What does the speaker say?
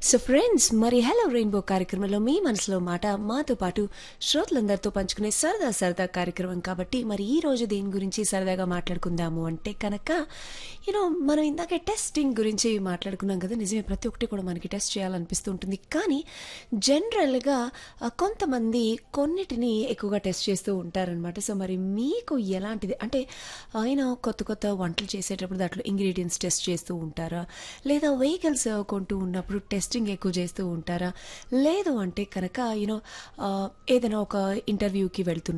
so friends మరి hello rainbow కార్యక్రమంలో మీ మనసులో మాట మాతో పాటు శ్రోతలందరితో పంచుకునే సరదా సరదా కార్యక్రమం కాబట్టి మరి ఈ రోజు దేని గురించి సరదాగా మాట్లాడుకుందాము అంటే కనుక యూనో మనం ఇందాక టెస్టింగ్ గురించి మాట్లాడుకున్నాం కదా నిజమే ప్రతి ఒక్కటి కూడా మనకి టెస్ట్ చేయాలనిపిస్తూ ఉంటుంది కానీ జనరల్గా ఆ, కొంతమంది కొన్నిటిని ఎక్కువగా టెస్ట్ చేస్తూ ఉంటారనమాట సో మరి మీకు ఎలాంటిది అంటే ఆయన కొత్త కొత్త వంటలు చేసేటప్పుడు దాంట్లో ఇంగ్రీడియంట్స్ టెస్ట్ చేస్తూ ఉంటారా లేదా వెహికల్స్ కొంటూ ఉన్నప్పుడు టెస్టింగ్ ఎక్కువ చేస్తూ ఉంటారా లేదు అంటే కనుక యూనో ఏదైనా ఒక ఇంటర్వ్యూకి వెళ్తున్నారు